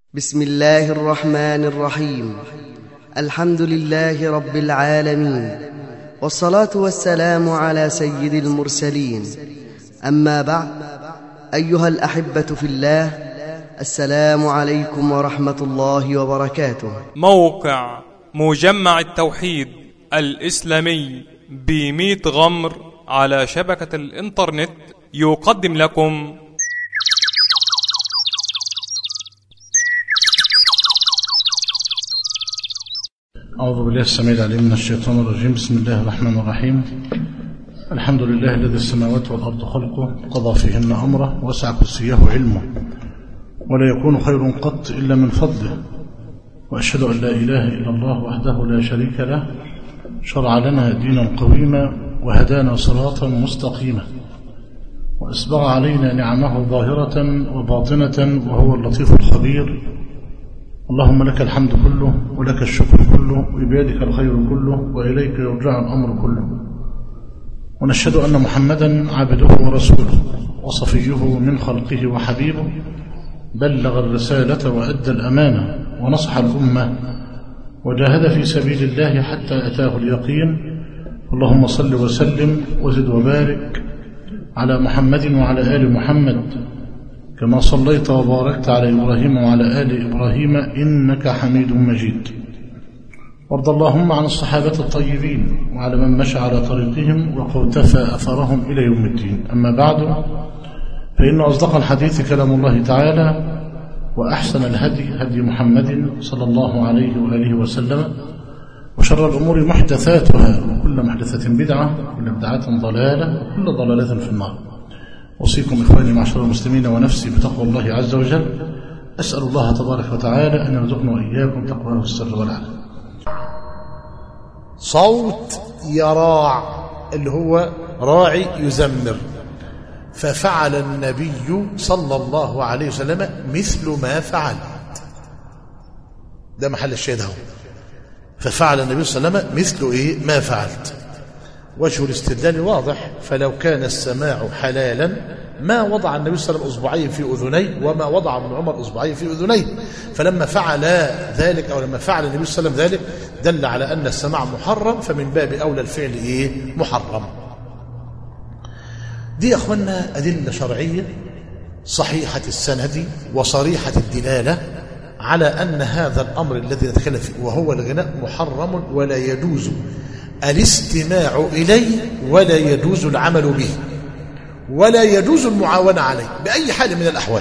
بسم الله الرحمن الرحيم الحمد لله رب العالمين والصلاة والسلام على سيد المرسلين أما بعد أيها الأحبة في الله السلام عليكم ورحمة الله وبركاته موقع مجمع التوحيد الإسلامي بميت غمر على شبكة الإنترنت يقدم لكم أعوذ بالله السميع العليم من الشيطان الرجيم بسم الله الرحمن الرحيم الحمد لله الذي السماوات والأرض خلقه قضى فيهن أمره وسع كرسيه علمه ولا يكون خير قط إلا من فضله وأشهد أن لا إله إلا الله وحده لا شريك له شرع لنا دينا قويما وهدانا صراطا مستقيما وأسبغ علينا نعمه ظاهرة وباطنة وهو اللطيف الخبير اللهم لك الحمد كله ولك الشكر كله وبيدك الخير كله وإليك يرجع الأمر كله ونشهد أن محمدا عبده ورسوله وصفيه من خلقه وحبيبه بلغ الرسالة وأدى الأمانة ونصح الأمة وجاهد في سبيل الله حتى أتاه اليقين اللهم صل وسلم وزد وبارك على محمد وعلى آل محمد كما صليت وباركت على إبراهيم وعلى آل إبراهيم إنك حميد مجيد وارض اللهم عن الصحابة الطيبين وعلى من مشى على طريقهم وقوتفى أثرهم إلى يوم الدين أما بعد فإن أصدق الحديث كلام الله تعالى وأحسن الهدي هدي محمد صلى الله عليه وآله وسلم وشر الأمور محدثاتها وكل محدثة بدعة وكل بدعة ضلالة وكل ضلالة في النار أوصيكم إخواني معشر المسلمين ونفسي بتقوى الله عز وجل أسأل الله تبارك وتعالى أن يرزقنا وإياكم تقواه السر والعلم صوت يراع اللي هو راعي يزمر ففعل النبي صلى الله عليه وسلم مثل ما فعلت ده محل الشاهد اهو ففعل النبي صلى الله عليه وسلم مثل ايه ما فعلت وجه الاستدلال واضح فلو كان السماع حلالا ما وضع النبي صلى الله عليه وسلم اصبعين في اذنيه وما وضع ابن عمر اصبعين في اذنيه فلما فعل ذلك او لما فعل النبي صلى الله عليه وسلم ذلك دل على ان السماع محرم فمن باب اولى الفعل ايه محرم دي يا اخوانا ادله شرعيه صحيحه السند وصريحه الدلاله على ان هذا الامر الذي نتكلم فيه وهو الغناء محرم ولا يجوز الاستماع إليه ولا يجوز العمل به ولا يجوز المعاونة عليه بأي حال من الأحوال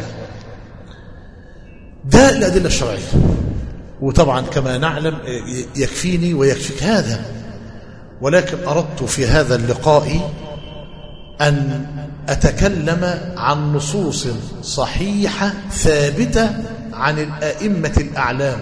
ده الأدلة الشرعية وطبعا كما نعلم يكفيني ويكفيك هذا ولكن أردت في هذا اللقاء أن أتكلم عن نصوص صحيحة ثابتة عن الآئمة الأعلام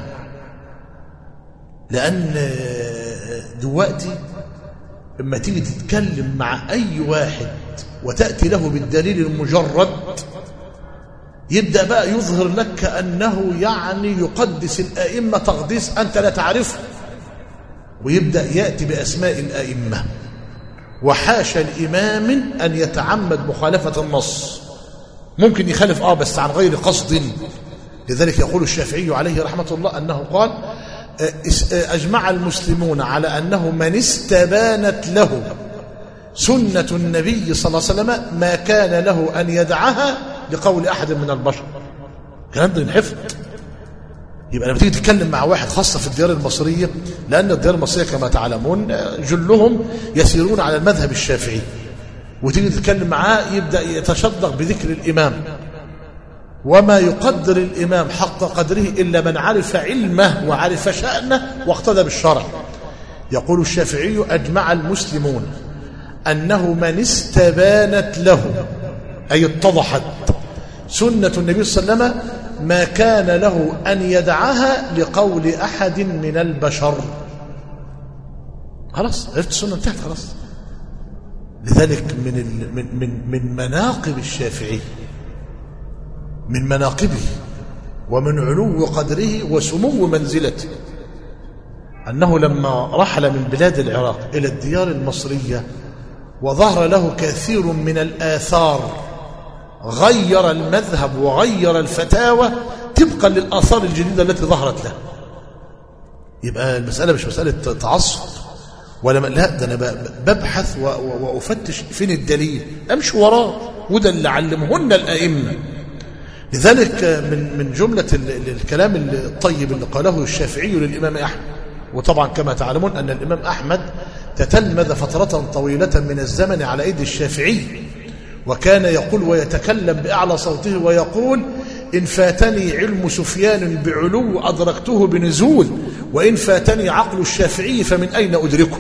لأن دلوقتي اما تيجي تتكلم مع اي واحد وتاتي له بالدليل المجرد يبدا بقى يظهر لك كانه يعني يقدس الائمه تقديس انت لا تعرفه ويبدا ياتي باسماء الائمه وحاشا الامام ان يتعمد مخالفه النص ممكن يخالف اه بس عن غير قصد لذلك يقول الشافعي عليه رحمه الله انه قال أجمع المسلمون على أنه من استبانت له سنة النبي صلى الله عليه وسلم ما كان له أن يدعها لقول أحد من البشر كلام ده ينحفظ يبقى لما تيجي تتكلم مع واحد خاصة في الديار المصرية لأن الديار المصرية كما تعلمون جلهم يسيرون على المذهب الشافعي وتيجي تتكلم معاه يبدأ يتشدق بذكر الإمام وما يقدر الإمام حق قدره إلا من عرف علمه وعرف شأنه واقتدى بالشرع يقول الشافعي أجمع المسلمون أنه من استبانت له أي اتضحت سنة النبي صلى الله عليه وسلم ما كان له أن يدعها لقول أحد من البشر خلاص عرفت السنة انتهت خلاص لذلك من من من من مناقب الشافعي من مناقبه ومن علو قدره وسمو منزلته أنه لما رحل من بلاد العراق إلى الديار المصرية وظهر له كثير من الآثار غير المذهب وغير الفتاوى طبقا للآثار الجديدة التي ظهرت له يبقى المسألة مش مسألة تعصب ولا م- لا ده أنا ب- ببحث و- و- وأفتش فين الدليل أمشي وراه وده اللي علمهن الأئمة لذلك من من جملة ال- ال- الكلام الطيب اللي قاله الشافعي للإمام أحمد وطبعا كما تعلمون أن الإمام أحمد تتلمذ فترة طويلة من الزمن على أيدي الشافعي وكان يقول ويتكلم بأعلى صوته ويقول إن فاتني علم سفيان بعلو أدركته بنزول وإن فاتني عقل الشافعي فمن أين أدركه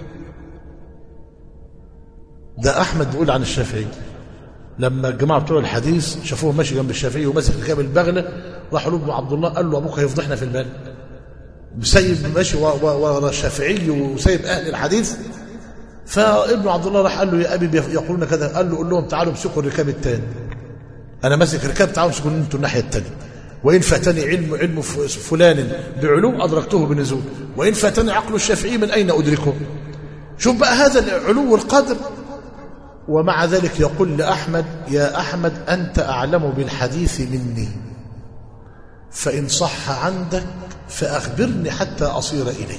ده أحمد بيقول عن الشافعي لما الجماعة بتوع الحديث شافوه ماشي جنب الشافعي وماسك ركاب البغلة راحوا له ابن عبد الله قال له أبوك هيفضحنا في البال سيد ماشي و- و- ورا الشافعي وسيد أهل الحديث فابن عبد الله راح قال له يا أبي بيف- يقولون كذا قال له قول لهم تعالوا امسكوا الركاب الثاني أنا ماسك ركاب تعالوا امسكوا أنتوا الناحية الثانية وإن فاتني علم علم ف- فلان بعلو أدركته بنزول وإن فاتني عقل الشافعي من أين أدركه شوف بقى هذا العلو القدر ومع ذلك يقول لأحمد يا أحمد أنت أعلم بالحديث مني فإن صح عندك فأخبرني حتى أصير إليه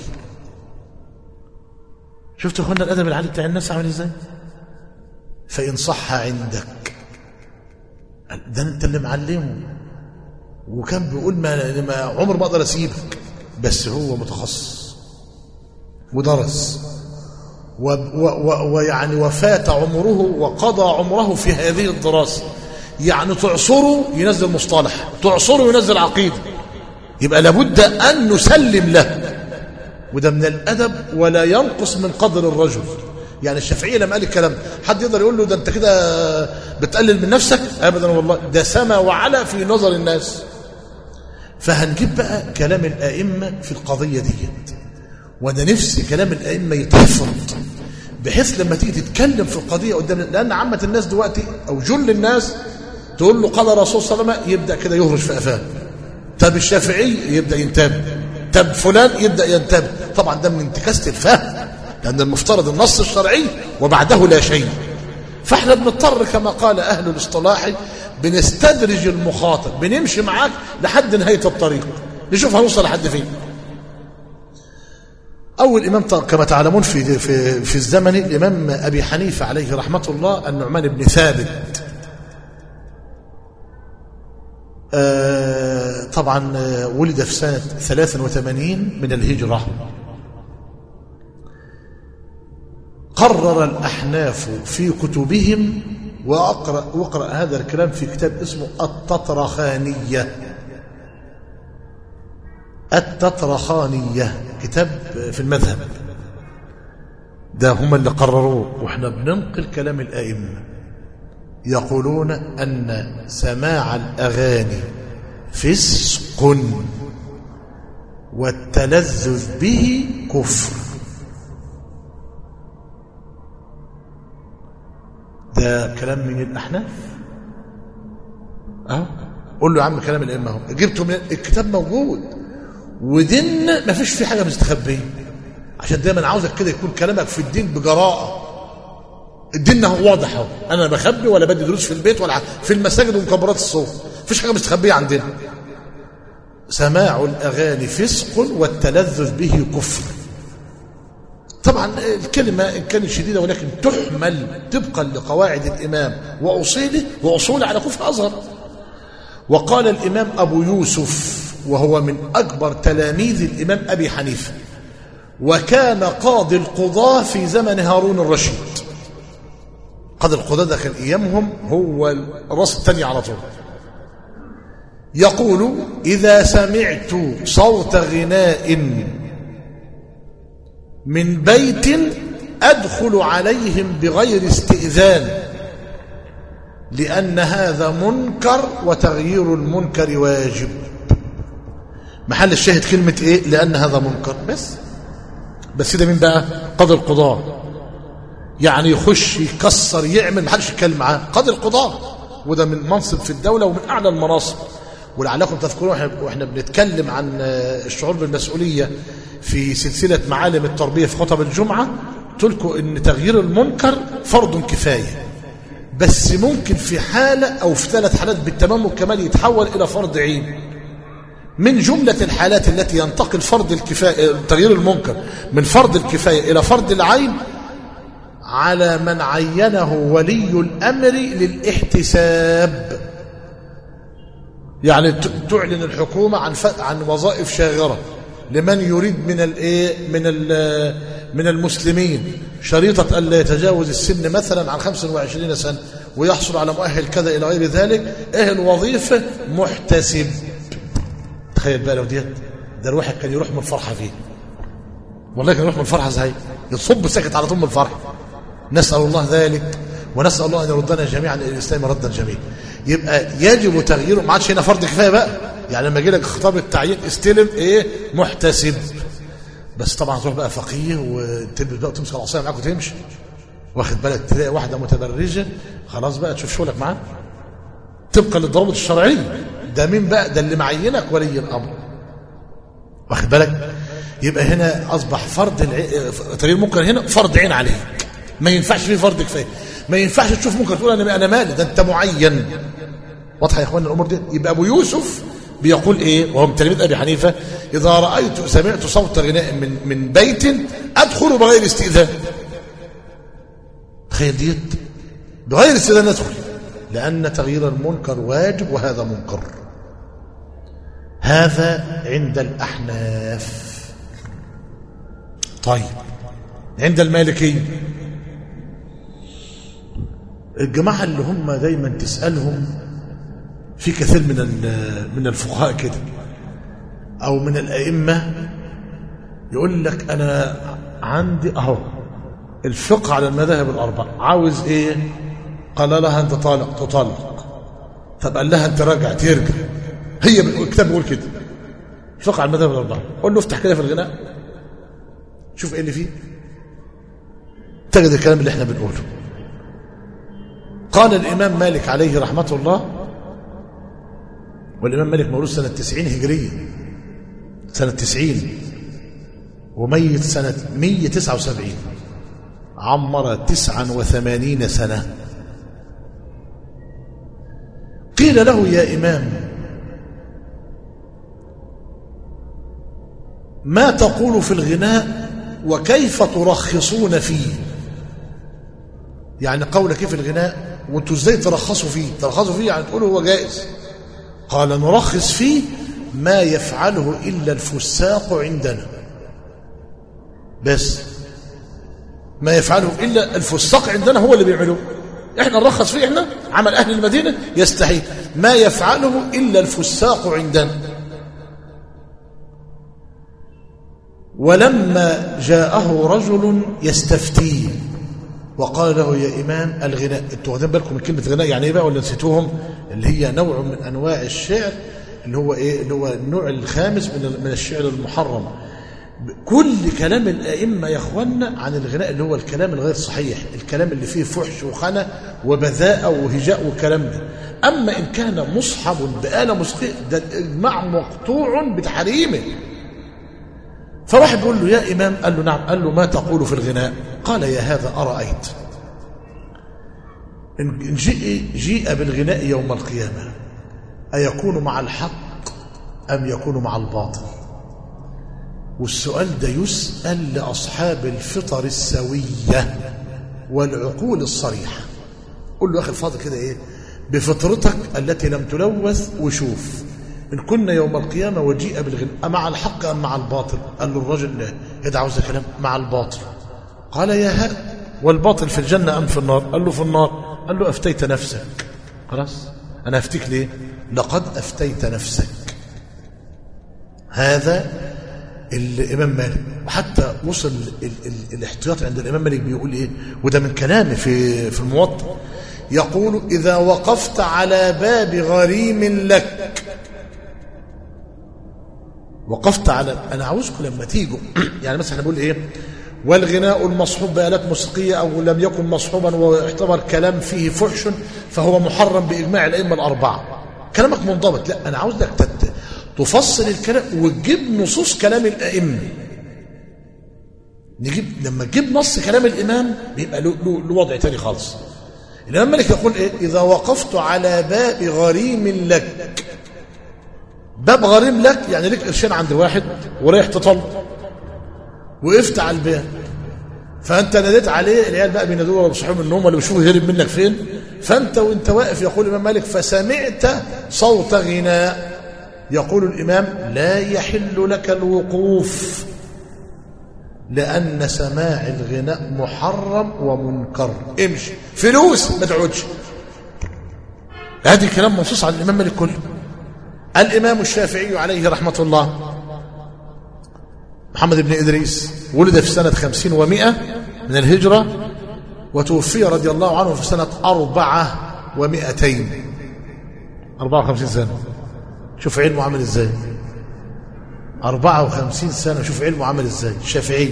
شفتوا اخوانا الأدب العالي بتاع الناس عامل إزاي فإن صح عندك ده أنت اللي معلمه وكان بيقول ما, ما عمر ما أقدر أسيبك بس هو متخصص ودرس و- و- و- ويعني وفات عمره وقضى عمره في هذه الدراسة يعني تعصره ينزل مصطلح تعصره ينزل عقيدة يبقى لابد أن نسلم له وده من الأدب ولا ينقص من قدر الرجل يعني الشافعية لما قال الكلام حد يقدر يقول له ده أنت كده بتقلل من نفسك أبدا والله ده سما وعلى في نظر الناس فهنجيب بقى كلام الآئمة في القضية ديت وانا نفسي كلام الائمه يتحفظ بحيث لما تيجي تتكلم في القضيه قدام لان عامه الناس دلوقتي او جل الناس تقول له قال الرسول صلى الله عليه وسلم يبدا كده يهرش في قفاه طب الشافعي يبدا ينتبه طب فلان يبدا ينتبه طبعا ده من انتكاسه الفهم لان المفترض النص الشرعي وبعده لا شيء فاحنا بنضطر كما قال اهل الاصطلاح بنستدرج المخاطب بنمشي معاك لحد نهايه الطريق نشوف هنوصل لحد فين أول إمام ط- كما تعلمون في في في الزمن الإمام أبي حنيفة عليه رحمة الله النعمان بن ثابت آه، طبعا آه، ولد في سنة 83 من الهجرة قرر الأحناف في كتبهم وأقرأ, وأقرأ هذا الكلام في كتاب اسمه التطرخانية التطرخانية كتاب في المذهب ده هم اللي قرروه واحنا بننقل كلام الائمه يقولون ان سماع الاغاني فسق والتلذذ به كفر ده كلام من الاحناف اه قول له يا عم كلام الائمه اهو جبته من الكتاب موجود وديننا ما فيش فيه حاجه مستخبيه عشان دايما عاوزك كده يكون كلامك في الدين بجراءه الدين هو واضح اهو انا لا بخبي ولا بدي دروس في البيت ولا في المساجد ومكبرات الصوت مفيش حاجه مستخبيه عندنا سماع الاغاني فسق والتلذذ به كفر طبعا الكلمه ان كانت شديده ولكن تحمل طبقا لقواعد الامام واصوله واصوله على كفر اصغر وقال الامام ابو يوسف وهو من اكبر تلاميذ الامام ابي حنيفه وكان قاضي القضاة في زمن هارون الرشيد قاضي القضاة ده كان ايامهم هو الراس الثاني على طول يقول اذا سمعت صوت غناء من بيت ادخل عليهم بغير استئذان لان هذا منكر وتغيير المنكر واجب محل الشاهد كلمه ايه لان هذا منكر بس بس ده مين بقى قاضي القضاء يعني يخش يكسر يعمل ما حدش يتكلم معاه قاضي القضاء وده من منصب في الدولة ومن أعلى المناصب ولعلكم تذكرون إحنا- واحنا بنتكلم عن آه، الشعور بالمسؤولية في سلسلة معالم التربية في خطب الجمعة قلت لكم ان تغيير المنكر فرض كفاية بس ممكن في حالة أو في ثلاث حالات بالتمام والكمال يتحول إلى فرض عين من جملة الحالات التي ينتقل فرض الكفاية تغيير المنكر من فرض الكفاية إلى فرض العين على من عينه ولي الأمر للاحتساب يعني ت- تعلن الحكومة عن ف- عن وظائف شاغرة لمن يريد من الايه من ال- من المسلمين شريطة ألا يتجاوز السن مثلا عن 25 سنة ويحصل على مؤهل كذا إلى غير ذلك إيه الوظيفة محتسب تخيل بقى لو ديت ده الواحد كان يروح من الفرحة فيه والله كان يروح من الفرحة ازاي يصب ساكت على طول من الفرحة نسأل الله ذلك ونسأل الله أن يردنا جميعا إلى الإسلام ردا جميلا يبقى يجب تغييره ما عادش هنا فرض كفاية بقى يعني لما يجي لك خطاب التعيين استلم ايه محتسب بس طبعا تروح بقى فقيه وتلبس بقى وتمسك العصايه معاك وتمشي واخد بالك تلاقي واحده متبرجه خلاص بقى تشوف شغلك معاه طبقا للضوابط الشرعيه ده مين بقى ده اللي معينك ولي الامر واخد بالك يبقى هنا اصبح فرض الع... تغيير منكر هنا فرض عين عليك ما ينفعش فيه فرض كفايه ما ينفعش تشوف منكر تقول انا انا مالي ده انت معين واضحه يا اخوانا الامور دي يبقى ابو يوسف بيقول ايه وهو من تلميذ ابي حنيفه اذا رايت سمعت صوت غناء من من بيت ادخل بغير استئذان تخيل ديت بغير استئذان ادخل لان تغيير المنكر واجب وهذا منكر هذا عند الاحناف طيب عند المالكيه الجماعه اللي هم دايما تسالهم في كثير من من الفقهاء كده او من الائمه يقول لك انا عندي اهو الفقه على المذاهب الاربعه عاوز ايه قال لها انت طالق تطلق طب قال لها انت راجع ترجع هي الكتاب بيقول كده الفقه على المذاهب الاربعه قول له افتح كده في الغناء شوف ايه اللي فيه تجد الكلام اللي احنا بنقوله قال الامام مالك عليه رحمه الله والإمام مالك مولود سنة 90 هجرية سنة 90 وميت سنة 179 عمر 89 سنة قيل له يا إمام ما تقول في الغناء وكيف ترخصون فيه يعني قولك في الغناء وانتوا ازاي ترخصوا فيه ترخصوا فيه يعني تقولوا هو جائز قال نرخص فيه ما يفعله إلا الفساق عندنا بس ما يفعله إلا الفساق عندنا هو اللي بيعملوه احنا نرخص فيه احنا عمل أهل المدينة يستحيل ما يفعله إلا الفساق عندنا ولما جاءه رجل يستفتيه وقال له يا إمام الغناء انتوا واخدين بالكم من كلمة غناء يعني ايه بقى ولا نسيتوهم اللي هي نوع من أنواع الشعر اللي هو ايه اللي هو النوع الخامس من من الشعر المحرم كل كلام الأئمة يا اخوانا عن الغناء اللي هو الكلام الغير صحيح الكلام اللي فيه فحش وخنا وبذاءة وهجاء والكلام ده أما إن كان مصحب بآلة موسيقية ده الإجماع مقطوع بتحريمه فواحد بيقول له يا إمام قال له نعم قال له ما تقول في الغناء قال يا هذا أرأيت إن جيء, جيء بالغناء يوم القيامة أيكون مع الحق أم يكون مع الباطل والسؤال ده يسأل لأصحاب الفطر السوية والعقول الصريحة قل له أخي الفاضل كده إيه بفطرتك التي لم تلوث وشوف إن كنا يوم القيامة وجيء بالغناء أمع الحق أم مع الباطل قال له الرجل لا إذا عاوز كلام مع الباطل قال يا ها والباطل في الجنة أم في النار قال له في النار قال له أفتيت نفسك خلاص أنا أفتيك ليه لقد أفتيت نفسك هذا الإمام مالك وحتى وصل ال ال الاحتياط عند الإمام مالك بيقول إيه وده من كلامه في في الموطأ يقول إذا وقفت على باب غريم لك وقفت على أنا عاوزكم لما تيجوا يعني مثلا بقول إيه والغناء المصحوب بآلات موسيقية أو لم يكن مصحوبا واعتبر كلام فيه فحش فهو محرم بإجماع الأئمة الأربعة كلامك منضبط لا أنا عاوزك تفصل الكلام وتجيب نصوص كلام الأئمة نجيب لما تجيب نص كلام الإمام بيبقى له, له, له وضع تاني خالص الإمام مالك يقول إيه إذا وقفت على باب غريم لك باب غريم لك يعني لك قرشين عند واحد ورايح تطل وقفت على الباب فانت ناديت عليه العيال بقى بينادوه ولا بيصحوا من النوم ولا بيشوفوا هرب منك فين فانت وانت واقف يقول الامام مالك فسمعت صوت غناء يقول الامام لا يحل لك الوقوف لان سماع الغناء محرم ومنكر امشي فلوس ما تقعدش هذه كلام منصوص على الامام مالك كله الامام الشافعي عليه رحمه الله محمد بن إدريس ولد في سنة خمسين ومائة من الهجرة وتوفي رضي الله عنه في سنة أربعة ومائتين أربعة وخمسين سنة شوف علمه عامل إزاي أربعة وخمسين سنة شوف علمه عامل إزاي الشافعي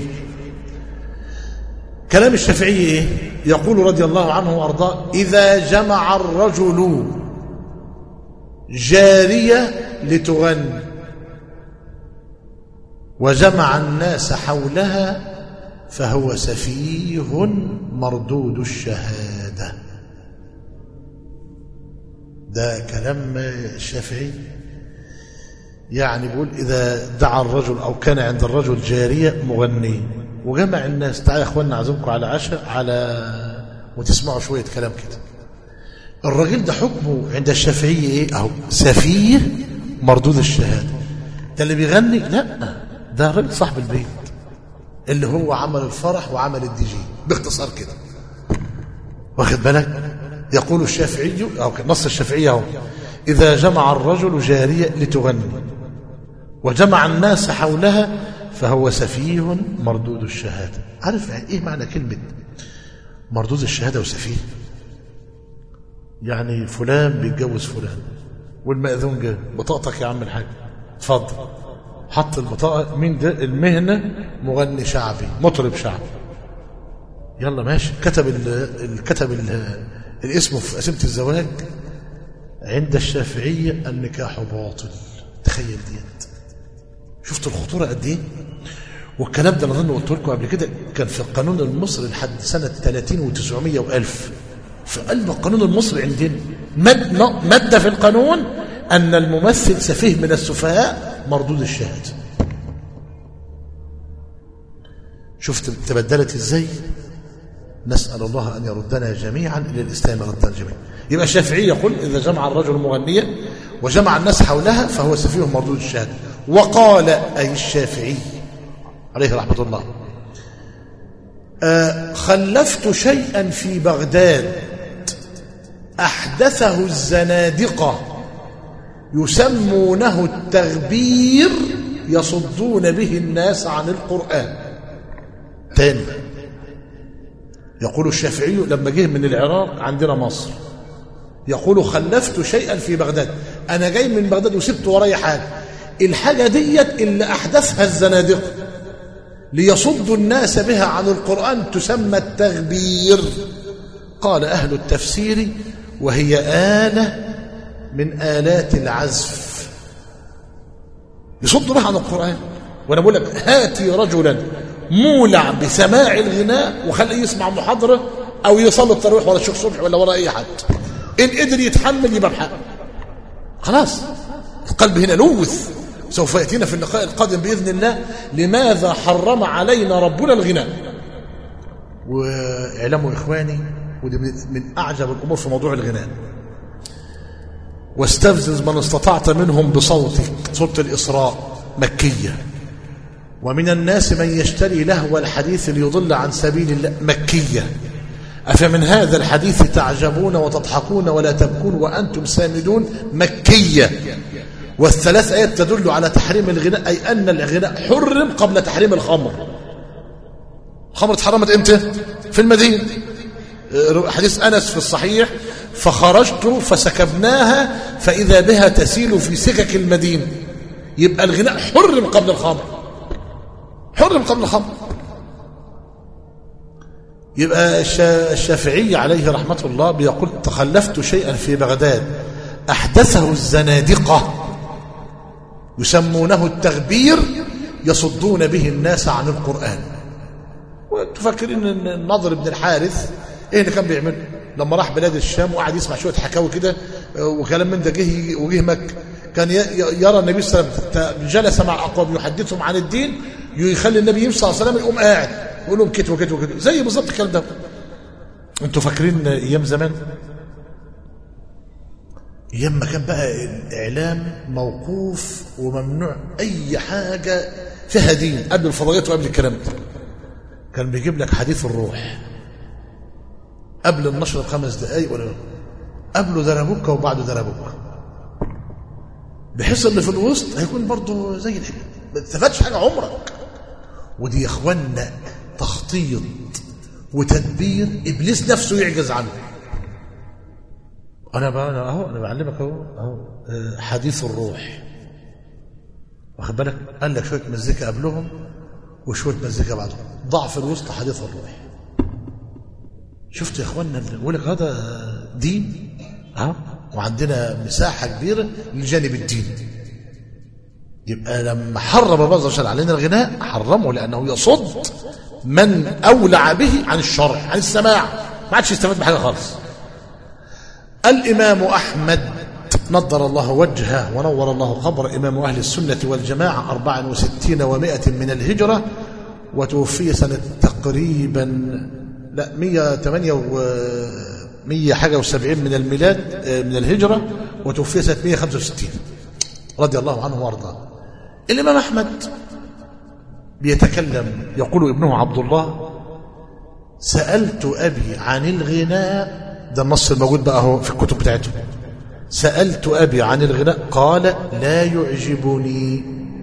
كلام الشافعي إيه؟ يقول رضي الله عنه وأرضاه إذا جمع الرجل جارية لتغني وجمع الناس حولها فهو سفيه مردود الشهادة ده كلام الشافعي يعني بيقول إذا دعا الرجل أو كان عند الرجل جارية مغني وجمع الناس تعالى يا أخوانا أعزمكم على عشاء على وتسمعوا شوية كلام كده الراجل ده حكمه عند الشافعي إيه أهو سفيه مردود الشهادة ده اللي بيغني لا ده راجل صاحب البيت اللي هو عمل الفرح وعمل الدي جي باختصار كده واخد بالك يقول الشافعي او نص الشافعي اهو اذا جمع الرجل جاريه لتغني وجمع الناس حولها فهو سفيه مردود الشهاده عارف ايه معنى كلمه مردود الشهاده وسفيه يعني فلان بيتجوز فلان والمأذون جه بطاقتك يا عم الحاج اتفضل حط البطاقة مين ده المهنة مغني شعبي مطرب شعبي يلا ماشي كتب ال كتب ال الاسم في قسيمة الزواج عند الشافعية النكاح باطل تخيل ديت شفت الخطورة قد ايه والكلام ده انا اظن قلت لكم قبل كده كان في القانون المصري لحد سنة 30 و900 و1000 في قلب القانون المصري عندنا مادة في القانون أن الممثل سفيه من السفهاء مردود الشهادة شفت تبدلت ازاي نسأل الله أن يردنا جميعا إلى الإسلام ردا جميعا يبقى الشافعي يقول إذا جمع الرجل مغنية وجمع الناس حولها فهو سفيه مردود الشهادة وقال أي الشافعي عليه رحمة الله آه خلفت شيئا في بغداد أحدثه الزنادقة يسمونه التغبير يصدون به الناس عن القرآن تاني يقول الشافعي لما جه من العراق عندنا مصر يقول خلفت شيئا في بغداد أنا جاي من بغداد وسبت ورايا حاجة الحاجة ديت اللي أحدثها الزنادقة ليصدوا الناس بها عن القرآن تسمى التغبير قال أهل التفسير وهي آلة من آلات العزف يصدوا بها عن القرآن وأنا بقول لك هاتي رجلا مولع بسماع الغناء وخليه يسمع محاضرة أو يصلي التراويح ولا الشيخ صبحي ولا ورا أي حد إن قدر يتحمل يبقى بحق خلاص القلب هنا لوث سوف يأتينا في اللقاء القادم بإذن الله لماذا حرم علينا ربنا الغناء واعلموا إخواني ودي من أعجب الأمور في موضوع الغناء واستفزز من استطعت منهم بصوتك صوت الإسراء مكية ومن الناس من يشتري لهو الحديث ليضل عن سبيل الله مكية أفمن هذا الحديث تعجبون وتضحكون ولا تبكون وأنتم سامدون مكية والثلاث آيات تدل على تحريم الغناء أي أن الغناء حرم قبل تحريم الخمر الخمر اتحرمت امتى في المدينة حديث أنس في الصحيح فخرجت فسكبناها فإذا بها تسيل في سكك المدينة يبقى الغناء حرم قبل الخمر حرم قبل الخمر يبقى الشافعي عليه رحمة الله بيقول تخلفت شيئا في بغداد أحدثه الزنادقة يسمونه التغبير يصدون به الناس عن القرآن وتفكرين ان النضر بن الحارث ايه اللي كان بيعمل لما راح بلاد الشام وقعد يسمع شويه حكاوي كده وكلام من ده جه وجه مكه كان ي- ي- يرى النبي صلى الله عليه وسلم جلس مع اقوام يحدثهم عن الدين يخلي النبي صلى الله عليه وسلم يقوم قاعد يقول لهم كت وكت وكت زي بالظبط الكلام ده انتوا فاكرين ايام زمان ايام ما كان بقى الاعلام موقوف وممنوع اي حاجه فيها دين قبل الفضائيات وقبل الكلام ده كان بيجيب لك حديث الروح قبل النشر بخمس دقائق ولا قبله دربوكه وبعده دربوكه بحيث ان في الوسط هيكون برضه زي الحين ما استفادش حاجه عمرك ودي يا اخوانا تخطيط وتدبير ابليس نفسه يعجز عنه انا بقى انا اهو انا بعلمك اهو اهو آه، حديث الروح واخد بالك قال لك شويه مزيكا قبلهم وشويه مزيكا بعدهم ضع في الوسط حديث الروح شفت يا اخوانا بقول لك هذا دين ها وعندنا مساحه كبيره للجانب الديني يبقى لما حرم الله عز وجل علينا الغناء حرمه لانه يصد من اولع به عن الشرع عن السماع ما عادش يستفاد بحاجه خالص الامام احمد نضر الله وجهه ونور الله قبر امام اهل السنه والجماعه 64 و100 من الهجره وتوفي سنه تقريبا لا 108 و 100 حاجه و70 من الميلاد آه، من الهجره وتوفي سنه 165 رضي الله عنه وارضاه الامام احمد بيتكلم يقول ابنه عبد الله سالت ابي عن الغناء ده النص الموجود بقى اهو في الكتب بتاعته سالت ابي عن الغناء قال لا يعجبني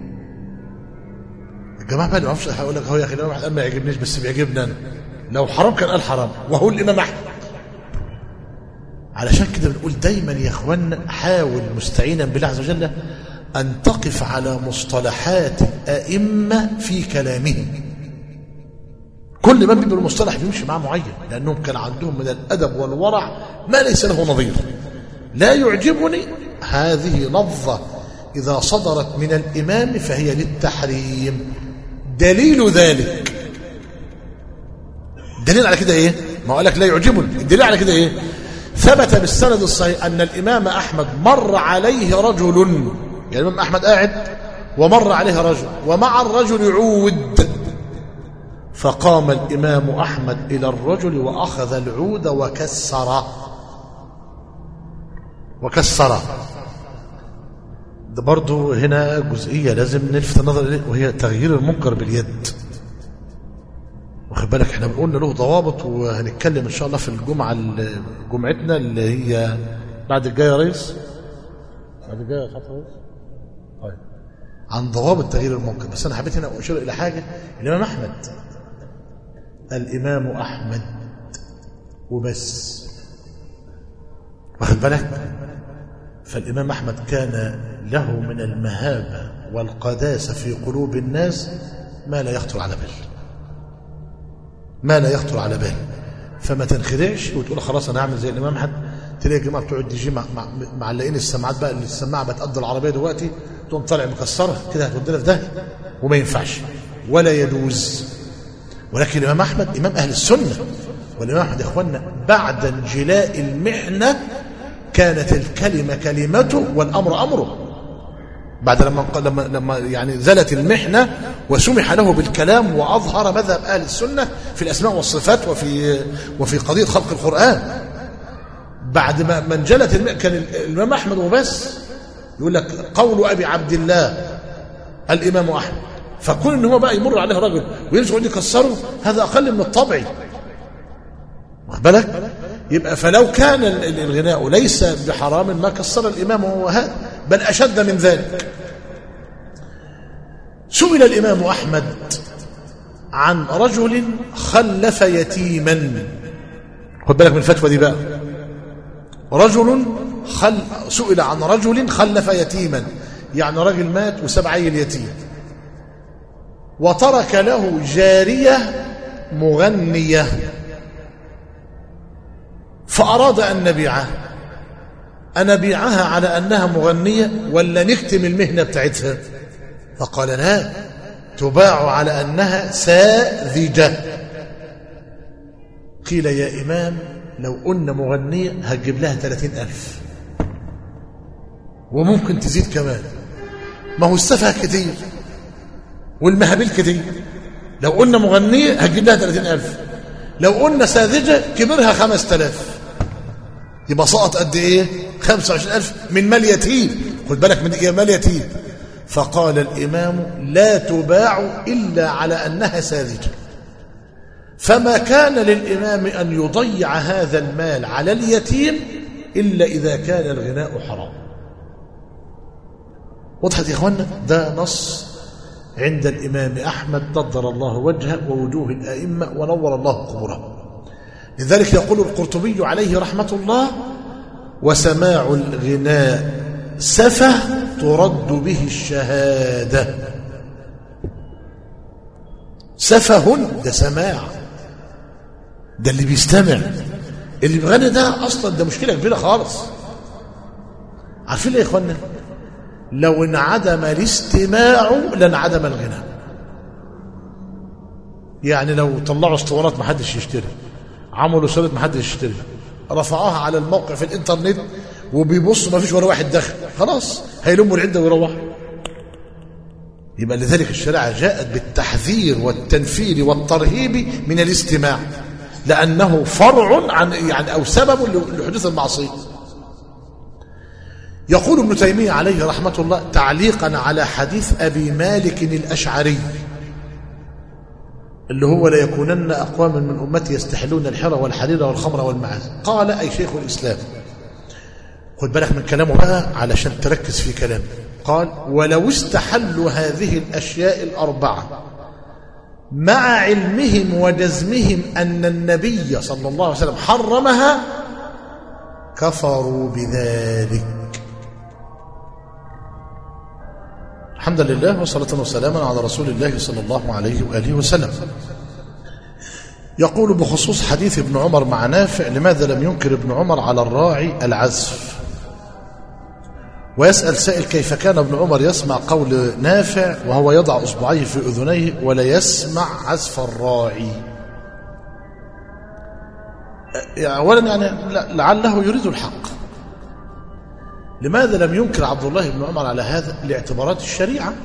الجماعه بقى اللي ما اعرفش هقول لك اهو يا اخي الامام احمد قال ما يعجبنيش بس بيعجبني انا لو حرام كان قال حرام وهو الامام احمد علشان كده بنقول دايما يا اخوانا حاول مستعينا بالله عز وجل ان تقف على مصطلحات الائمه في كلامهم كل من بيبقى المصطلح بيمشي معاه معين لانهم كان عندهم من الادب والورع ما ليس له نظير لا يعجبني هذه لفظه اذا صدرت من الامام فهي للتحريم دليل ذلك الدليل على كده ايه ما قال لك لا يعجبني الدليل على كده ايه ثبت بالسند الصحيح ان الامام احمد مر عليه رجل يعني الامام احمد قاعد ومر عليه رجل ومع الرجل عود فقام الامام احمد الى الرجل واخذ العود وكسره وكسره ده برضه هنا جزئيه لازم نلفت النظر اليه وهي تغيير المنكر باليد واخد بالك احنا قلنا له ضوابط وهنتكلم ان شاء الله في الجمعه ال- جمعتنا اللي هي بعد الجايه يا ريس بعد الجايه يا خط ريس طيب عن ضوابط تغيير المنكر بس انا حبيت هنا اشير الى حاجه الامام احمد الامام احمد وبس واخد بالك فالامام احمد كان له من المهابه والقداسه في قلوب الناس ما لا يخطر على بال ما لا يخطر على بال فما تنخدعش وتقول خلاص انا هعمل زي الامام احمد تلاقي الجماعه بتوع الدي جي مع- مع- معلقين السماعات بقى اللي السماعه بتقضي العربيه دلوقتي تقوم طالع مكسره كده هتودينا في ده وما ينفعش ولا يجوز ولكن الامام احمد امام اهل السنه والامام احمد يا اخوانا بعد انجلاء المحنه كانت الكلمه كلمته والامر امره بعد لما لما لما يعني زلت المحنه وسمح له بالكلام واظهر مذهب اهل السنه في الاسماء والصفات وفي وفي قضيه خلق القران بعد ما ما انجلت المحنه كان الامام احمد وبس يقول لك قول ابي عبد الله الامام احمد فكون ان هو بقى يمر عليه رجل ويمسك يقعد يكسره هذا اقل من الطبيعي واخد بالك يبقى فلو كان ال- ال- الغناء ليس بحرام ما كسر الامام وهو هذا بل اشد من ذلك سئل الامام احمد عن رجل خلف يتيما خد بالك من الفتوى دي بقى رجل خل سئل عن رجل خلف يتيما يعني رجل مات وساب عيل يتيم وترك له جاريه مغنيه فأراد أن نبيعها أنبيعها على أنها مغنية ولا نكتم المهنة بتاعتها فقال لا تباع على أنها ساذجة قيل يا إمام لو قلنا مغنية هتجيب لها ثلاثين ألف وممكن تزيد كمان ما هو السفه كتير والمهابيل كتير لو قلنا مغنية هتجيب لها 30000 لو قلنا ساذجة كبرها 5000 يبقى سقط قد ايه 25000 من مال يتيم خد بالك من ايه مال يتيم فقال الإمام لا تباع إلا على أنها ساذجة فما كان للإمام أن يضيع هذا المال على اليتيم إلا إذا كان الغناء حرام وضحت يا إخوانا ده نص عند الإمام أحمد نضر الله وجهه ووجوه الأئمة ونور الله قبره لذلك يقول القرطبي عليه رحمة الله وسماع الغناء سفه ترد به الشهادة سفه ده سماع ده اللي بيستمع اللي بيغني ده اصلا ده مشكله كبيره خالص عارفين ليه يا اخوانا لو انعدم الاستماع لانعدم الغناء يعني لو طلعوا اسطوانات ما حدش يشتري عملوا صوره ما حدش يشتري رفعوها على الموقع في الانترنت وبيبصوا ما فيش ولا واحد دخل خلاص هيلموا العده ويروحوا يبقى لذلك الشريعه جاءت بالتحذير والتنفير والترهيب من الاستماع لانه فرع عن يعني او سبب لحدوث المعصيه يقول ابن تيميه عليه رحمه الله تعليقا على حديث ابي مالك الاشعري اللي هو لا يكونن اقوام من امتي يستحلون الحرى والحرير والخمر والمعازف قال اي شيخ الاسلام خد بالك من كلامه بقى علشان تركز في كلامه قال ولو استحلوا هذه الاشياء الاربعه مع علمهم وجزمهم ان النبي صلى الله عليه وسلم حرمها كفروا بذلك الحمد لله وصلاة وسلاما على رسول الله صلى الله عليه وآله وسلم يقول بخصوص حديث ابن عمر مع نافع لماذا لم ينكر ابن عمر على الراعي العزف ويسأل سائل كيف كان ابن عمر يسمع قول نافع وهو يضع أصبعيه في أذنيه ولا يسمع عزف الراعي أولا يعني لعله يريد الحق لماذا لم ينكر عبد الله بن عمر على هذا لاعتبارات الشريعة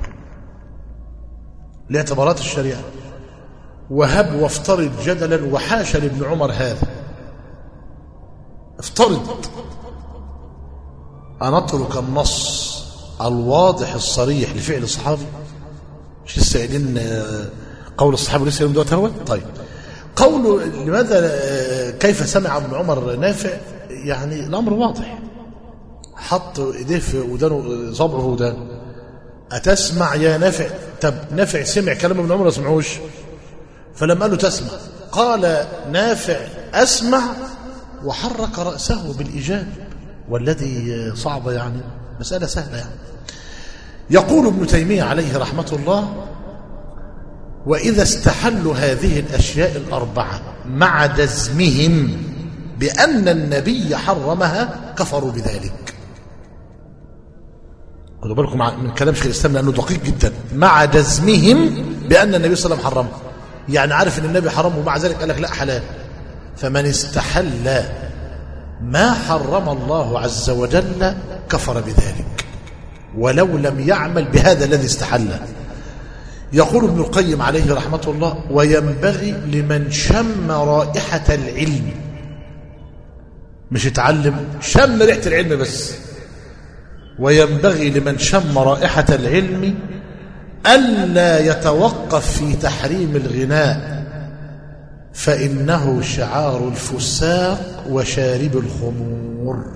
لاعتبارات الشريعة وهب وافترض جدلا وحاشا لابن عمر هذا افترض أن أترك النص الواضح الصريح لفعل الصحابي مش لسه قايلين قول الصحابي لسه يوم دوت هو طيب قوله لماذا كيف سمع ابن عمر نافع يعني الأمر واضح حط ايديه في ودانه صبعه في ودانه أتسمع يا نافع طب نافع سمع كلام ابن عمر ما سمعوش فلما قال له تسمع قال نافع أسمع وحرك رأسه بالإجابة والذي صعب يعني مسألة سهلة يعني يقول ابن تيمية عليه رحمة الله وإذا استحلوا هذه الأشياء الأربعة مع جزمهم بأن النبي حرمها كفروا بذلك خدوا بالكم من كلام شيخ الإسلام لأنه دقيق جدا مع جزمهم بأن النبي صلى الله عليه وسلم حرمها يعني عارف أن النبي حرمه ومع ذلك قال لك لا حلال فمن استحل ما حرم الله عز وجل كفر بذلك ولو لم يعمل بهذا الذي استحله يقول ابن القيم عليه رحمة الله وينبغي لمن شم رائحة العلم مش يتعلم شم ريحة العلم بس وينبغي لمن شم رائحة العلم ألا يتوقف في تحريم الغناء فإنه شعار الفساق وشارب الخمور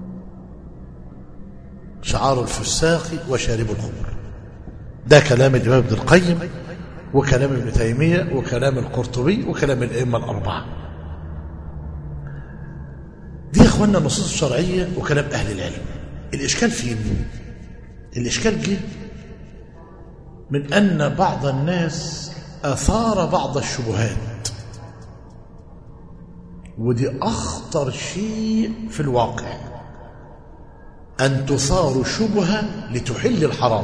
شعار الفساق وشارب الخمور ده كلام الإمام ابن القيم وكلام ابن تيمية وكلام القرطبي وكلام الأئمة الأربعة دي يا أخوانا النصوص الشرعية وكلام أهل العلم الإشكال فين الإشكال جه من أن بعض الناس أثار بعض الشبهات ودي أخطر شيء في الواقع أن تثار شبهة لتحل الحرام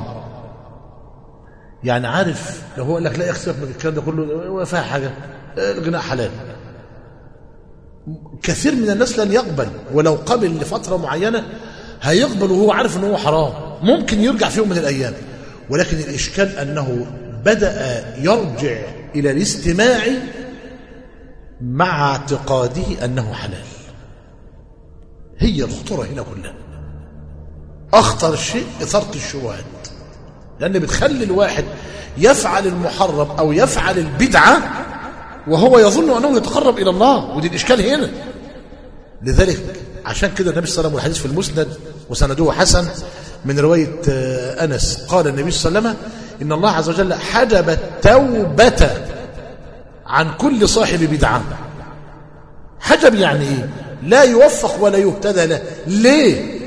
يعني عارف لو هو قال لك لا يخسف من الكلام ده كله ولا فيها حاجة الغناء حلال كثير من الناس لن يقبل ولو قبل لفترة معينة هيقبل وهو عارف ان هو حرام ممكن يرجع في يوم من الايام ولكن الاشكال انه بدا يرجع الى الاستماع مع اعتقاده انه حلال هي الخطوره هنا كلها اخطر شيء اثاره الشبهات لان بتخلي الواحد يفعل المحرم او يفعل البدعه وهو يظن انه يتقرب الى الله ودي الاشكال هنا لذلك عشان كده النبي صلى الله عليه وسلم والحديث في المسند وسنده حسن من روايه آه، انس قال النبي صلى الله عليه وسلم ان الله عز وجل حجب التوبه عن كل صاحب بدعه حجب يعني ايه لا يوفق ولا يهتدى له ليه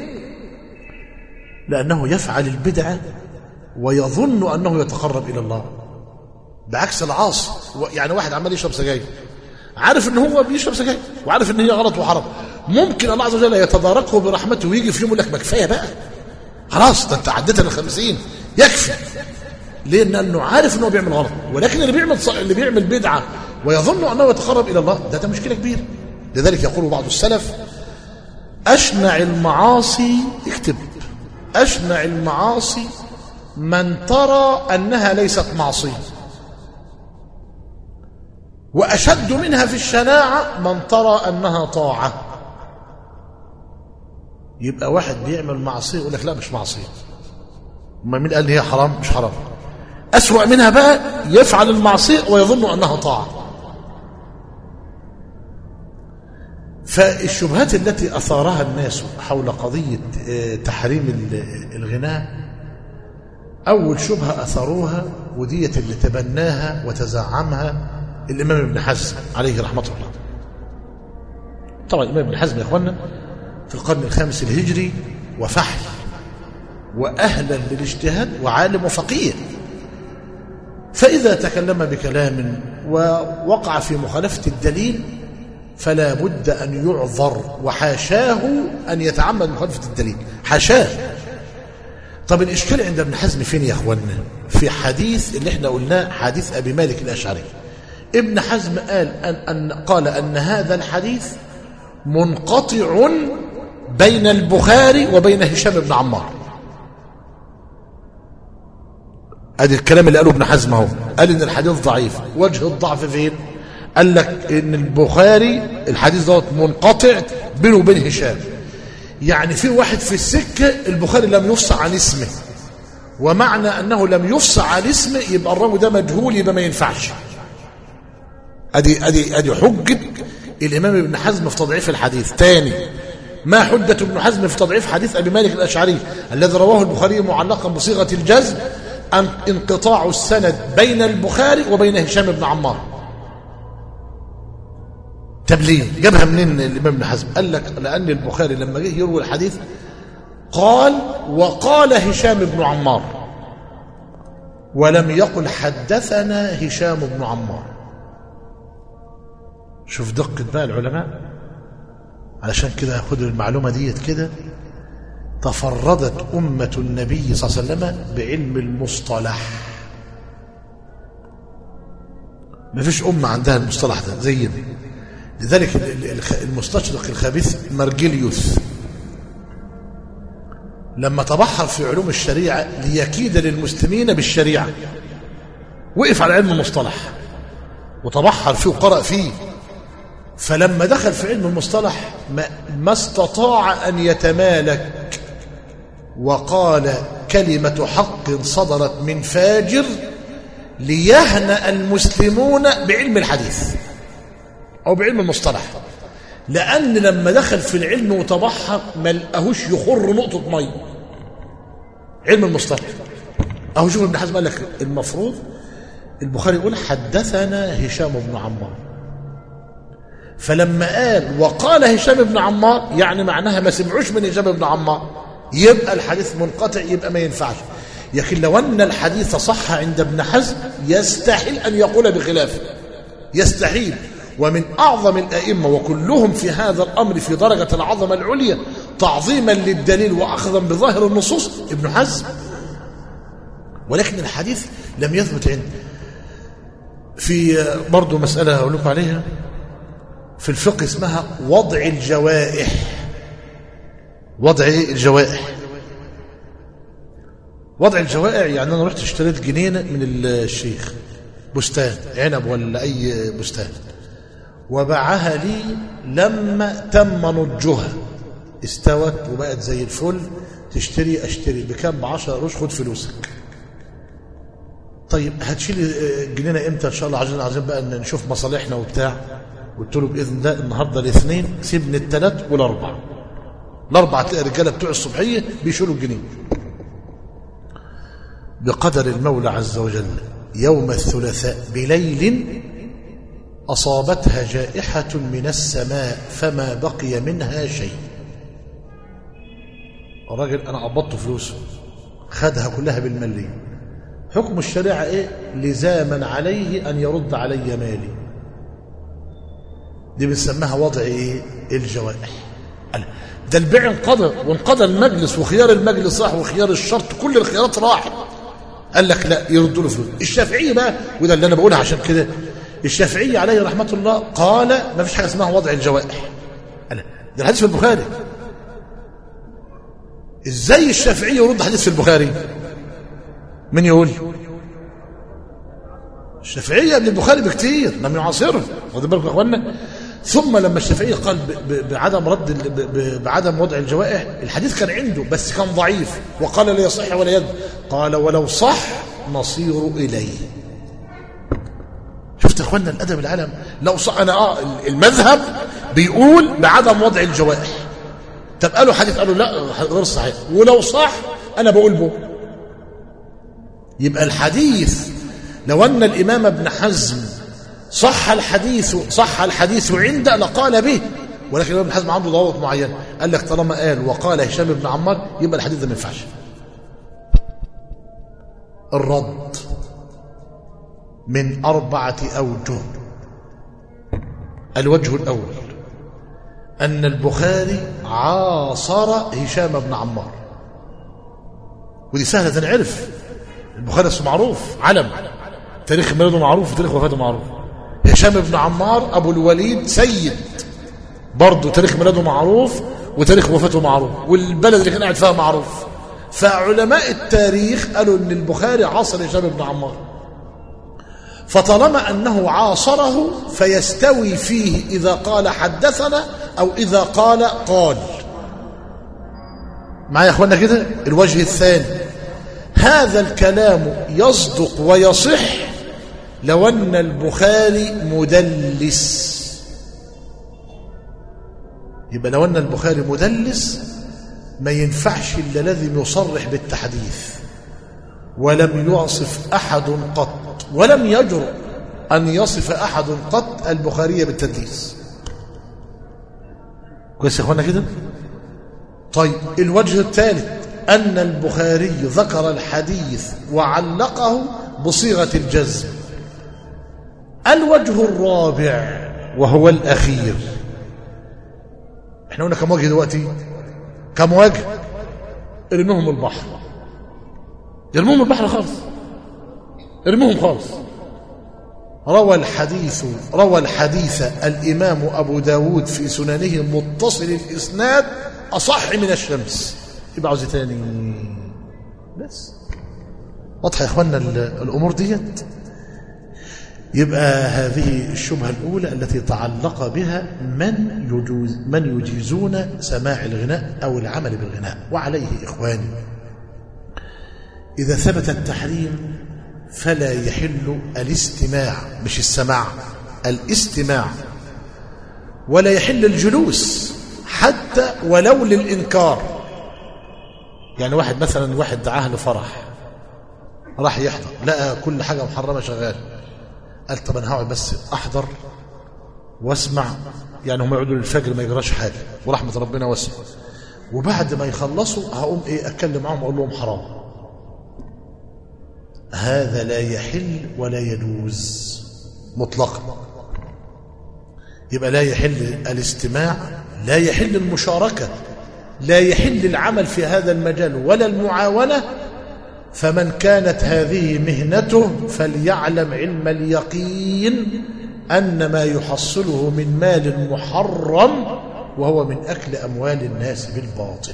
لانه يفعل البدعه ويظن انه يتقرب الى الله بعكس العاصي يعني واحد عمال يشرب سجاير عارف ان هو بيشرب سجاير وعارف ان هي غلط وحرام ممكن الله عز وجل يتداركه برحمته ويجي في يوم يقول لك ما كفايه بقى خلاص ده انت عديت ال 50 يكفي ليه لانه عارف انه بيعمل غلط ولكن اللي بيعمل ص... اللي بيعمل بدعه ويظن انه يتقرب الى الله ده ده مشكله كبيره لذلك يقول بعض السلف اشنع المعاصي اكتب اشنع المعاصي من ترى انها ليست معصيه واشد منها في الشناعه من ترى انها طاعه يبقى واحد بيعمل معصيه يقول لك لا مش معصيه ما مين قال لي هي حرام مش حرام أسوأ منها بقى يفعل المعصية ويظن أنها طاعة فالشبهات التي أثارها الناس حول قضية آه، تحريم ال- الغناء أول شبهة أثروها ودية اللي تبناها وتزعمها الإمام ابن حزم عليه رحمة الله طبعا الإمام ابن حزم يا إخوانا في القرن الخامس الهجري وفحل وأهلا للاجتهاد وعالم وفقيه فإذا تكلم بكلام ووقع في مخالفة الدليل فلا بد أن يعذر وحاشاه أن يتعمد مخالفة الدليل حاشاه طب الإشكال عند ابن حزم فين يا أخوانا في حديث اللي احنا قلناه حديث أبي مالك الأشعري ابن حزم قال أن, أن قال أن هذا الحديث منقطع بين البخاري وبين هشام بن عمار ادي الكلام اللي قاله ابن حزم اهو قال ان الحديث ضعيف وجه الضعف فين قال لك ان البخاري الحديث دوت منقطع بينه وبين هشام يعني في واحد في السكه البخاري لم يفصح عن اسمه ومعنى انه لم يفصح عن اسمه يبقى الراوي ده مجهول يبقى ما ينفعش ادي ادي ادي حجه الامام ابن حزم في تضعيف الحديث تاني ما حجة ابن حزم في تضعيف حديث أبي مالك الأشعري الذي رواه البخاري معلقا بصيغة الجزم أن انقطاع السند بين البخاري وبين هشام بن عمار طب ليه جابها منين الإمام ابن حزم قال لك لأن البخاري لما جه يروي الحديث قال وقال هشام بن عمار ولم يقل حدثنا هشام بن عمار شوف دقة بقى العلماء علشان كده خد المعلومة ديت كده تفردت أمة النبي صلى الله عليه وسلم بعلم المصطلح ما فيش أمة عندها المصطلح ده زينا لذلك ال- ال- الخ- المستشرق الخبيث مرجليوس لما تبحر في علوم الشريعة ليكيد للمسلمين بالشريعة وقف على علم المصطلح وتبحر فيه وقرأ فيه فلما دخل في علم المصطلح ما, ما استطاع أن يتمالك وقال كلمة حق صدرت من فاجر ليهنأ المسلمون بعلم الحديث أو بعلم المصطلح لأن لما دخل في العلم وتبحر ما لقاهوش يخر نقطة مية علم المصطلح أهو شوف ابن حزم قال لك المفروض البخاري يقول حدثنا هشام بن عمار فلما قال وقال هشام بن عمار يعني معناها ما سمعوش من هشام بن عمار يبقى الحديث منقطع يبقى ما ينفعش لكن لو أن الحديث صح عند ابن حزم يستحيل أن يقول بخلافه يستحيل ومن أعظم الأئمة وكلهم في هذا الأمر في درجة العظمة العليا تعظيما للدليل وأخذا بظاهر النصوص ابن حزم ولكن الحديث لم يثبت عنده في برضه مسألة أقول لكم عليها في الفقه اسمها وضع الجوائح وضع ايه الجوائح وضع الجوائع يعني انا رحت اشتريت جنينه من الشيخ بستان عنب ولا اي بستان وباعها لي لما تم نضجها استوت وبقت زي الفل تشتري اشتري بكام ب 10 قروش خد فلوسك طيب هتشيل الجنينه امتى ان شاء الله عايزين عايزين بقى إن نشوف مصالحنا وبتاع قلت له باذن الله النهارده الاثنين سيبني الثلاث والاربع الاربع رجاله بتوع الصبحيه بيشيلوا الجنين بقدر المولى عز وجل يوم الثلاثاء بليل أصابتها جائحة من السماء فما بقي منها شيء الراجل أنا قبضت فلوسه خدها كلها بالملي حكم الشريعة إيه لزاما عليه أن يرد علي مالي دي بنسميها وضع إيه الجوائح ده البيع انقضى وانقضى المجلس وخيار المجلس راح وخيار الشرط كل الخيارات راحت قال لك لا يردوا له فلوس الشافعيه بقى وده اللي انا بقولها عشان كده الشافعيه عليه رحمه الله قال ما فيش حاجه اسمها وضع الجوائح قال ده الحديث في البخاري ازاي الشافعيه يرد حديث في البخاري من يقول الشافعيه ابن البخاري بكتير لم يعاصره واخدين بالكم يا اخوانا ثم لما الشافعي قال ب- ب- بعدم رد ال- ب- ب- بعدم وضع الجوائح الحديث كان عنده بس كان ضعيف وقال لا يصح ولا يد قال ولو صح نصير اليه شفت يا اخوانا الادب العالم لو صح انا اه المذهب بيقول بعدم وضع الجوائح طب قالوا حديث قالوا لا غير صحيح ولو صح انا بقول به يبقى الحديث لو ان الامام ابن حزم صح الحديث صح الحديث عنده لقال به ولكن الامام ابن حزم عنده ضوابط معينه قال لك طالما قال وقال هشام بن عمار يبقى الحديث ده ما ينفعش الرد من أربعة أوجه الوجه الأول أن البخاري عاصر هشام بن عمار ودي سهلة تنعرف البخاري اسمه معروف علم تاريخ ميلاده معروف وتاريخ وفاته معروف هشام بن عمار أبو الوليد سيد برضه تاريخ ميلاده معروف وتاريخ وفاته معروف والبلد اللي كان قاعد فيها معروف فعلماء التاريخ قالوا ان البخاري عاصر هشام بن عمار فطالما انه عاصره فيستوي فيه اذا قال حدثنا او اذا قال قال معايا يا اخوانا كده الوجه الثاني هذا الكلام يصدق ويصح لو ان البخاري مدلس يبقى لو ان البخاري مدلس ما ينفعش الا لازم يصرح بالتحديث ولم يعصف احد قط ولم يجرؤ ان يصف احد قط البخاري بالتدليس كويس يا اخوانا كده طيب الوجه الثالث ان البخاري ذكر الحديث وعلقه بصيغه الجزم الوجه الرابع وهو الاخير احنا قلنا كم وجه دلوقتي كم وجه ارميهم البحر ارميهم البحر خالص ارميهم خالص روى الحديث روى الحديث الإمام أبو داود في سننه متصل الإسناد أصح من الشمس يبقى عاوز إيه تاني بس واضحة يا إخوانا ال- الأمور ديت يبقى هذه الشبهة الأولى التي تعلق بها من يجوز من يجيزون سماع الغناء أو العمل بالغناء وعليه إخواني إذا ثبت التحريم فلا يحل الاستماع مش السماع الاستماع ولا يحل الجلوس حتى ولو للإنكار يعني واحد مثلا واحد دعاه لفرح راح يحضر لقى كل حاجة محرمة شغال قال طب انا هقعد بس احضر واسمع يعني هم يقعدوا للفجر ما يجراش حاجه ورحمه ربنا واسع وبعد ما يخلصوا هقوم ايه اتكلم معاهم واقول لهم حرام هذا لا يحل ولا يجوز مطلقا يبقى لا يحل الاستماع لا يحل المشاركه لا يحل العمل في هذا المجال ولا المعاونه فمن كانت هذه مهنته فليعلم علم اليقين أن ما يحصله من مال محرم وهو من أكل أموال الناس بالباطل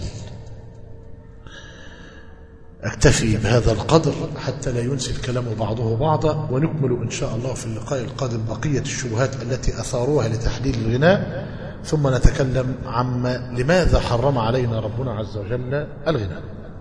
أكتفي بهذا القدر حتى لا ينسي الكلام بعضه بعضا ونكمل إن شاء الله في اللقاء القادم بقية الشبهات التي أثاروها لتحليل الغناء ثم نتكلم عما لماذا حرم علينا ربنا عز وجل الغناء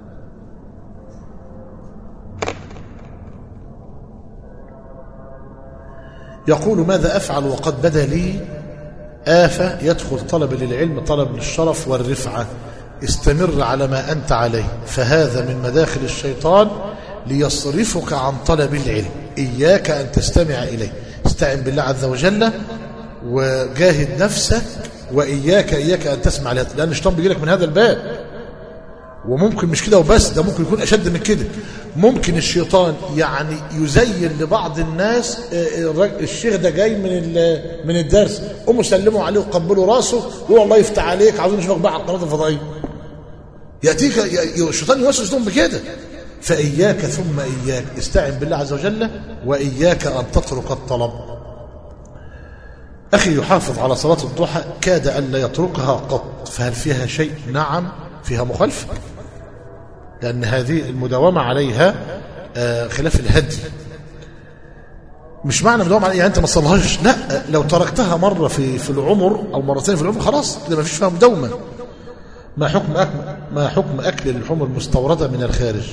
يقول ماذا أفعل وقد بدا لي آفة يدخل طلب للعلم طلب للشرف والرفعة استمر على ما أنت عليه فهذا من مداخل الشيطان ليصرفك عن طلب العلم إياك أن تستمع إليه استعن بالله عز وجل وجاهد نفسك وإياك إياك أن تسمع لهذا لأن الشيطان بيجي لك من هذا الباب وممكن مش كده وبس ده ممكن يكون أشد من كده ممكن الشيطان يعني يزين لبعض الناس الشيخ ده جاي من من الدرس قوموا سلموا عليه وقبلوا راسه ويقول الله يفتح عليك عاوزين نشوفك بقى على القناه الفضائيه ياتيك الشيطان يوسوس لهم بكده فاياك ثم اياك استعن بالله عز وجل واياك ان تترك الطلب اخي يحافظ على صلاه الضحى كاد الا يتركها قط فهل فيها شيء نعم فيها مخالفه لأن هذه المداومة عليها خلاف الهدي مش معنى مداومة عليها يعني أنت ما تصلهاش لا لو تركتها مرة في في العمر أو مرتين في العمر خلاص كده ما فيش فيها مداومة ما حكم أكل ما حكم أكل اللحوم المستوردة من الخارج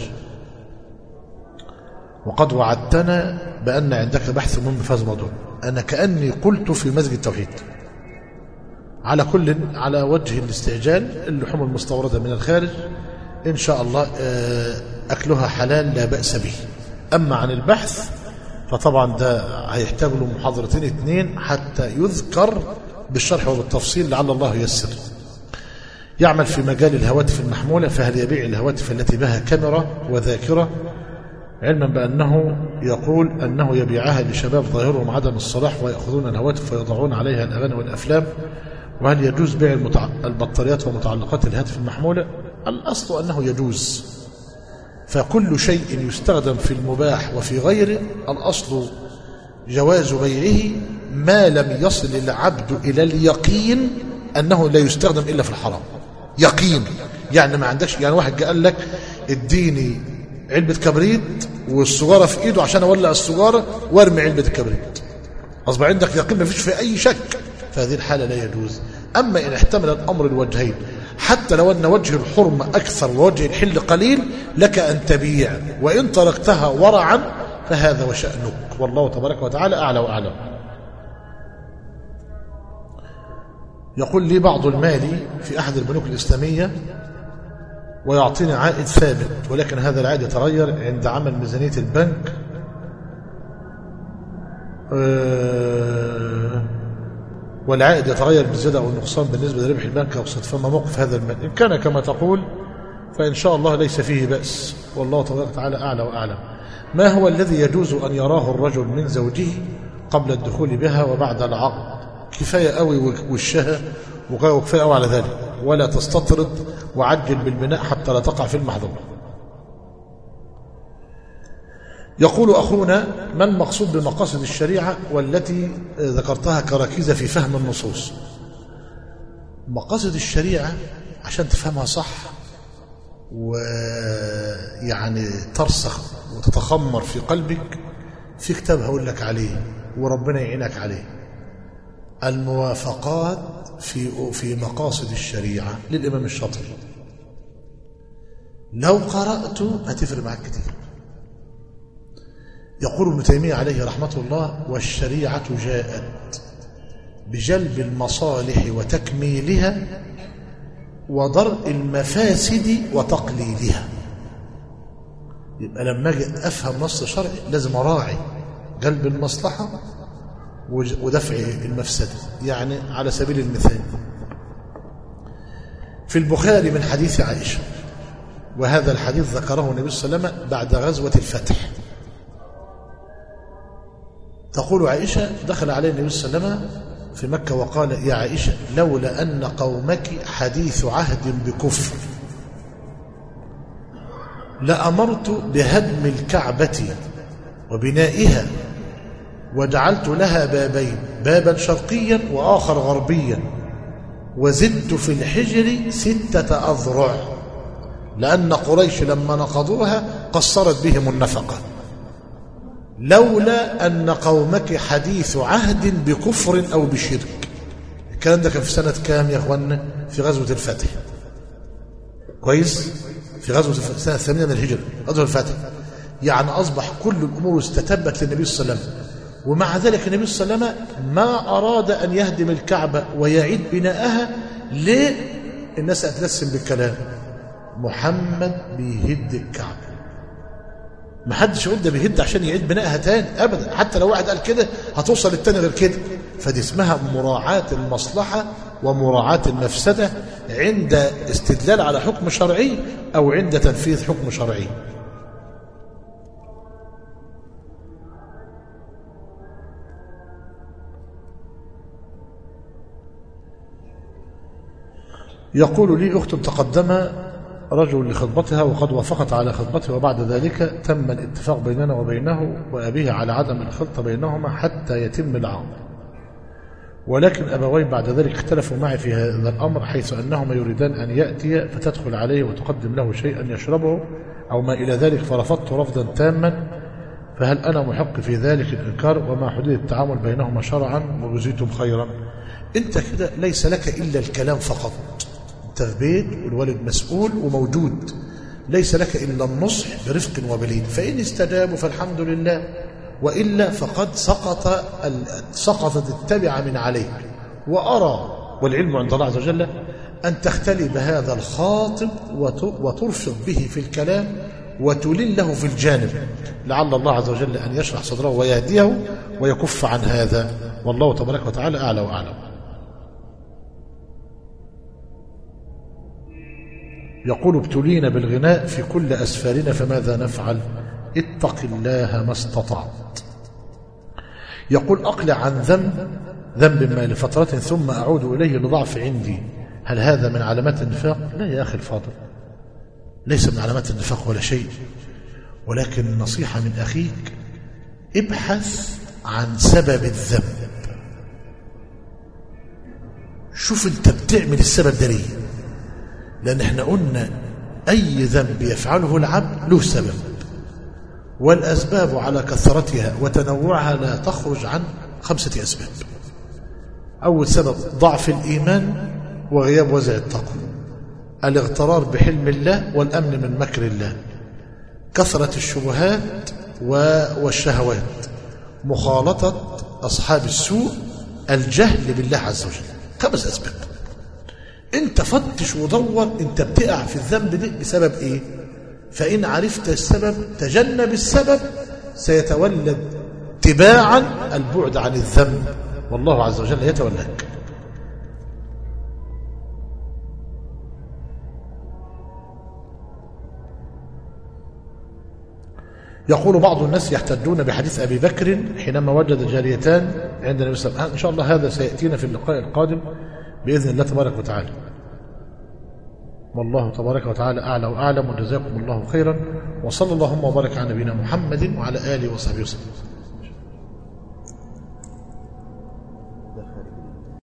وقد وعدتنا بأن عندك بحث مهم في هذا الموضوع أنا كأني قلت في مسجد التوحيد على كل على وجه الاستعجال اللحوم المستوردة من الخارج إن شاء الله أكلها حلال لا بأس به أما عن البحث فطبعا ده هيحتاج له محاضرتين اثنين حتى يذكر بالشرح وبالتفصيل لعل الله ييسر يعمل في مجال الهواتف المحمولة فهل يبيع الهواتف التي بها كاميرا وذاكرة علما بأنه يقول أنه يبيعها لشباب ظاهرهم عدم الصلاح ويأخذون الهواتف ويضعون عليها الأغاني والأفلام وهل يجوز بيع المتع... البطاريات ومتعلقات الهاتف المحمولة الأصل أنه يجوز فكل شيء يستخدم في المباح وفي غيره الأصل جواز بيعه ما لم يصل العبد إلى اليقين أنه لا يستخدم إلا في الحرام يقين يعني ما عندكش يعني واحد قال لك اديني علبة كبريت والسجارة في ايده عشان اولع السجارة وارمي علبة الكبريت اصبح عندك يقين ما فيش في اي شك فهذه الحالة لا يجوز اما ان احتمل الامر الوجهين حتى لو ان وجه الحرمة اكثر ووجه الحل قليل لك ان تبيع وان تركتها ورعا فهذا وشأنك والله تبارك وتعالى اعلى واعلم يقول لي بعض المال في احد البنوك الاسلاميه ويعطيني عائد ثابت ولكن هذا العائد يتغير عند عمل ميزانية البنك والعائد يتغير بالزيادة أو النقصان بالنسبة لربح البنك أو صد فما موقف هذا المال إن كان كما تقول فإن شاء الله ليس فيه بأس والله تبارك وتعالى أعلى وأعلم ما هو الذي يجوز أن يراه الرجل من زوجه قبل الدخول بها وبعد العقد كفاية قوي وشها وكفاية قوي على ذلك ولا تستطرد وعجل بالبناء حتى لا تقع في المحظور يقول أخونا ما المقصود بمقاصد الشريعة والتي ذكرتها كركيزة في فهم النصوص مقاصد الشريعة عشان تفهمها صح ويعني ترسخ وتتخمر في قلبك في كتاب هقول لك عليه وربنا يعينك عليه الموافقات في في مقاصد الشريعة للإمام الشاطبي لو قرأته هتفرق معك كتير يقول ابن تيمية عليه رحمة الله والشريعة جاءت بجلب المصالح وتكميلها ودرء المفاسد وتقليلها يبقى لما اجي افهم نص شرعي لازم اراعي جلب المصلحه ودفع المفسده يعني على سبيل المثال في البخاري من حديث عائشه وهذا الحديث ذكره النبي صلى الله عليه وسلم بعد غزوه الفتح تقول عائشه دخل عليه النبي صلى الله عليه وسلم في مكه وقال يا عائشه لولا ان قومك حديث عهد بكفر لامرت بهدم الكعبه وبنائها وجعلت لها بابين بابا شرقيا وآخر غربيا وزدت في الحجر ستة أذرع لأن قريش لما نقضوها قصرت بهم النفقة لولا أن قومك حديث عهد بكفر أو بشرك الكلام ده كان في سنة كام يا أخوانا في غزوة الفتح كويس في غزوة الف- السنة الثانية من الهجرة غزوة الفتح يعني أصبح كل الأمور استتبت للنبي صلى الله عليه وسلم ومع ذلك النبي صلى الله عليه وسلم ما أراد أن يهدم الكعبة ويعيد بناءها ليه الناس هتلسم بالكلام محمد بيهد الكعبة ما حدش يقول ده بيهد عشان يعيد بنائها تاني ابدا حتى لو واحد قال كده هتوصل للتاني غير كده فدي اسمها مراعاة المصلحة ومراعاة المفسدة عند استدلال على حكم شرعي او عند تنفيذ حكم شرعي يقول لي أخت تقدم رجل لخطبتها وقد وافقت على خطبته وبعد ذلك تم الاتفاق بيننا وبينه وأبيه على عدم الخلطة بينهما حتى يتم العقد ولكن أبوي بعد ذلك اختلفوا معي في هذا الأمر حيث أنهما يريدان أن يأتي فتدخل عليه وتقدم له شيئا يشربه أو ما إلى ذلك فرفضت رفضا تاما فهل أنا محق في ذلك الإنكار وما حدود التعامل بينهما شرعا وجزيتم خيرا أنت كده ليس لك إلا الكلام فقط أنت في بيت والوالد مسؤول وموجود ليس لك إلا النصح برفق وبلين فإن استجابوا فالحمد لله وإلا فقد سقط ال- سقطت التبع من عليك وأرى والعلم عند الله عز وجل أن تختلي بهذا الخاطب وت- وترفق به في الكلام وتلين له في الجانب لعل الله عز وجل أن يشرح صدره ويهديه ويكف عن هذا والله تبارك وتعالى أعلى وأعلم يقول ابتلينا بالغناء في كل أسفارنا فماذا نفعل اتق الله ما استطعت يقول أقلع عن ذنب ذنب ما لفترة ثم أعود إليه لضعف عندي هل هذا من علامات النفاق لا يا أخي الفاضل ليس من علامات النفاق ولا شيء ولكن النصيحة من أخيك ابحث عن سبب الذنب شوف انت بتعمل السبب ده ليه لأن احنا قلنا أي ذنب يفعله العبد له سبب والأسباب على كثرتها وتنوعها لا تخرج عن خمسة أسباب أول سبب ضعف الإيمان وغياب وزع التقوى الاغترار بحلم الله والأمن من مكر الله كثرة الشبهات و- والشهوات مخالطة أصحاب السوء الجهل بالله عز وجل خمس أسباب انت فتش ودور انت بتقع في الذنب ده بسبب ايه فان عرفت السبب تجنب السبب سيتولد تباعا البعد عن الذنب والله عز وجل يتولاك يقول بعض الناس يحتجون بحديث أبي بكر حينما وجد جاريتان عند النبي صلى الله عليه وسلم إن شاء الله هذا سيأتينا في اللقاء القادم بإذن الله تبارك وتعالى والله تبارك وتعالى أعلى وأعلم وجزاكم الله خيرا وصلى اللهم وبارك على نبينا محمد وعلى آله وصحبه وسلم